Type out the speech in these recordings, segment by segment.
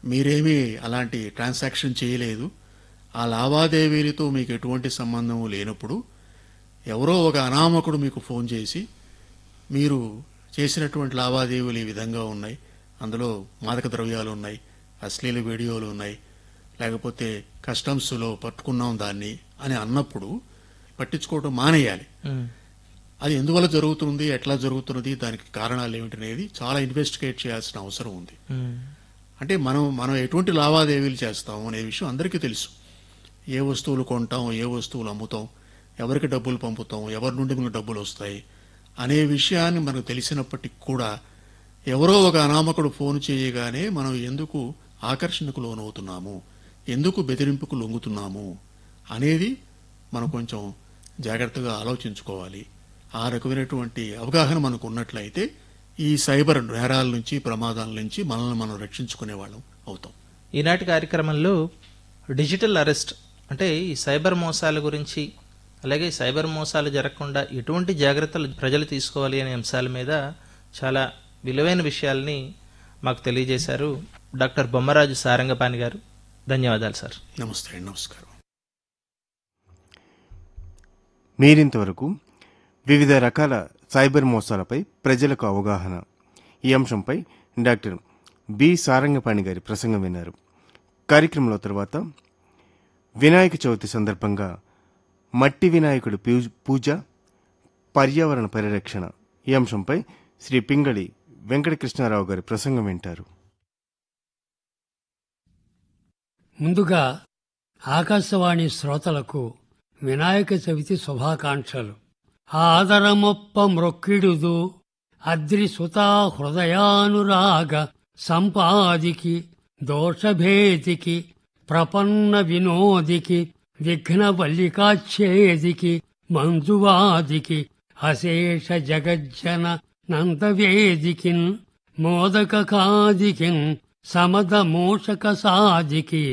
మీరేమీ అలాంటి ట్రాన్సాక్షన్ చేయలేదు ఆ లావాదేవీలతో మీకు ఎటువంటి సంబంధం లేనప్పుడు ఎవరో ఒక అనామకుడు మీకు ఫోన్ చేసి మీరు చేసినటువంటి లావాదేవీలు ఈ విధంగా ఉన్నాయి అందులో మాదక ద్రవ్యాలు ఉన్నాయి అశ్లీల వీడియోలు ఉన్నాయి లేకపోతే కస్టమ్స్లో పట్టుకున్నాం దాన్ని అని అన్నప్పుడు పట్టించుకోవడం మానేయాలి ఉమ్, అది ఎందువల్ల జరుగుతుంది ఎట్లా జరుగుతున్నది దానికి కారణాలు ఏమిటనేది చాలా ఇన్వెస్టిగేట్ చేయాల్సిన అవసరం ఉంది ఉమ్, అంటే మనం మనం ఎటువంటి లావాదేవీలు చేస్తాం అనే విషయం అందరికీ తెలుసు ఏ వస్తువులు కొంటాం ఏ వస్తువులు అమ్ముతాం ఎవరికి డబ్బులు పంపుతాం ఎవరి నుండి మనకు డబ్బులు వస్తాయి అనే విషయాన్ని మనకు తెలిసినప్పటికి కూడా ఎవరో ఒక అనామకుడు ఫోన్ చేయగానే మనం ఎందుకు ఆకర్షణకు లోనవుతున్నాము ఎందుకు బెదిరింపుకు లొంగుతున్నాము అనేది మనం కొంచెం జాగ్రత్తగా ఆలోచించుకోవాలి ఆ రకమైనటువంటి అవగాహన మనకు ఉన్నట్లయితే ఈ సైబర్ నేరాల నుంచి ప్రమాదాల నుంచి మనల్ని మనం రక్షించుకునే వాళ్ళం అవుతాం ఈనాటి కార్యక్రమంలో డిజిటల్ అరెస్ట్ అంటే ఈ సైబర్ మోసాల గురించి అలాగే సైబర్ మోసాలు జరగకుండా ఎటువంటి జాగ్రత్తలు ప్రజలు తీసుకోవాలి అనే అంశాల మీద చాలా విలువైన విషయాల్ని మాకు తెలియజేశారు డాక్టర్ బొమ్మరాజు సారంగపాణి గారు ధన్యవాదాలు సార్ నమస్తే అండి నమస్కారం మీరింతవరకు వివిధ రకాల సైబర్ మోసాలపై ప్రజలకు అవగాహన ఈ అంశంపై డాక్టర్ బి సారంగపాణి గారి ప్రసంగం విన్నారు కార్యక్రమంలో తర్వాత వినాయక చవితి సందర్భంగా మట్టి వినాయకుడి పూ- పూజ పర్యావరణ పరిరక్షణ ఈ అంశంపై శ్రీ పింగళి వెంకటకృష్ణారావు గారి ప్రసంగం వింటారు ముందుగా ఆకాశవాణి శ్రోతలకు వినాయక చవితి శుభాకాంక్షలు ఆదరమొప్ప మ్రొక్కిడుదు అద్రి సుతా హృదయానురాగ సంపాదికి దోషభేదికి ప్రపన్న వినోదికి విఘ్న వల్లికాచ్ఛేదికి మంజువాదికి అశేష జగజ్జన నందవేదికిన్ మోదక కాదికిన్ సమద మూషక సాదికి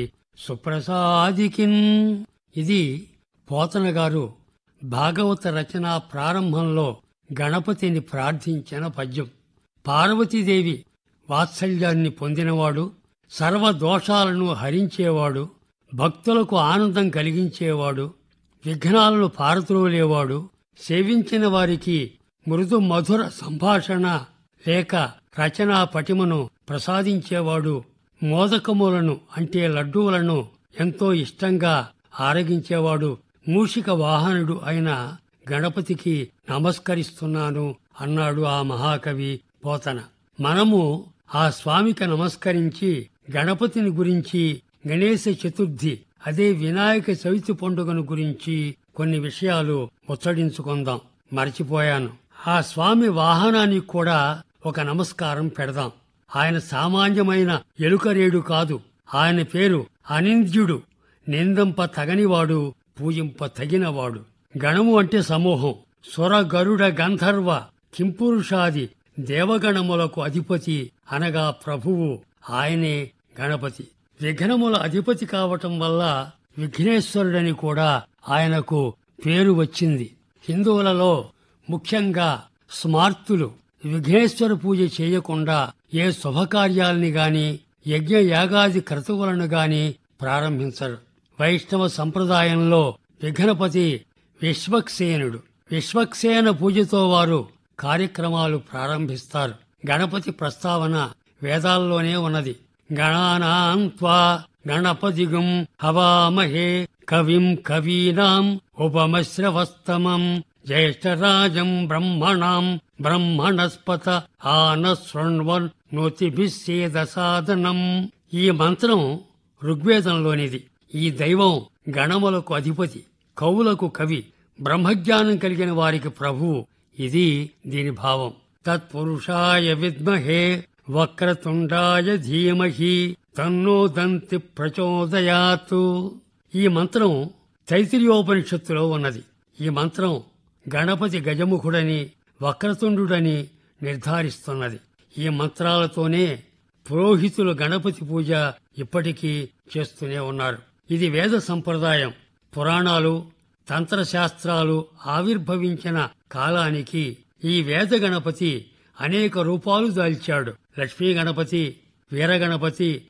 సుప్రసాదికిన్ ఇది పోతన గారు భాగవత రచన ప్రారంభంలో గణపతిని ప్రార్థించిన పద్యం పార్వతీదేవి వాత్సల్యాన్ని పొందినవాడు సర్వ దోషాలను హరించేవాడు భక్తులకు ఆనందం కలిగించేవాడు విఘ్నాలను పారద్రోలేవాడు సేవించిన వారికి మృదు మధుర సంభాషణ లేక రచనా పటిమను ప్రసాదించేవాడు మోదకములను అంటే లడ్డూలను ఎంతో ఇష్టంగా ఆరగించేవాడు మూషిక వాహనుడు అయిన గణపతికి నమస్కరిస్తున్నాను అన్నాడు ఆ మహాకవి పోతన మనము ఆ స్వామికి నమస్కరించి గణపతిని గురించి గణేశ చతుర్థి అదే వినాయక చవితి పండుగను గురించి కొన్ని విషయాలు ముచ్చడించుకుందాం మర్చిపోయాను ఆ స్వామి వాహనానికి కూడా ఒక నమస్కారం పెడదాం ఆయన సామాన్యమైన ఎలుకరేడు కాదు ఆయన పేరు అనింద్యుడు నిందంప తగనివాడు పూజింప తగినవాడు గణము అంటే సమూహం సుర గరుడ గంధర్వ కింపురుషాది దేవగణములకు అధిపతి అనగా ప్రభువు ఆయనే గణపతి విఘ్నముల అధిపతి కావటం వల్ల విఘ్నేశ్వరుడని కూడా ఆయనకు పేరు వచ్చింది హిందువులలో ముఖ్యంగా స్మార్తులు విఘ్నేశ్వర పూజ చేయకుండా ఏ శుభకార్యాల్ని గాని యజ్ఞ యాగాది క్రతువులను గాని ప్రారంభించరు వైష్ణవ సంప్రదాయంలో విఘ్నపతి విశ్వక్సేనుడు విశ్వక్సేన పూజతో వారు కార్యక్రమాలు ప్రారంభిస్తారు గణపతి ప్రస్తావన వేదాల్లోనే ఉన్నది గణానాం త్వా గణపతిగుం హవామహే కవిం కవీనాం ఉపమశ్రవస్తమం జ్యేష్ఠరాజం బ్రహ్మణాం బ్రహ్మణస్పత ఆన శృణ్వన్ నోతిభిస్సేద సాధనం ఈ మంత్రం ఋగ్వేదంలోనిది ఈ దైవం గణములకు అధిపతి కవులకు కవి బ్రహ్మజ్ఞానం కలిగిన వారికి ప్రభువు ఇది దీని భావం తత్పురుషాయ విద్మహే వక్రతుండాయ ధీమహి తన్నో దంతి ప్రచోదయాతు ఈ మంత్రం తైతిరియోపనిషత్తులో ఉన్నది ఈ మంత్రం గణపతి గజముఖుడని వక్రతుండుడని నిర్ధారిస్తున్నది ఈ మంత్రాలతోనే పురోహితులు గణపతి పూజ ఇప్పటికీ చేస్తూనే ఉన్నారు ఇది వేద సంప్రదాయం పురాణాలు తంత్రశాస్త్రాలు ఆవిర్భవించిన కాలానికి ఈ వేద గణపతి అనేక రూపాలు దాల్చాడు లక్ష్మీ గణపతి వీరగణపతి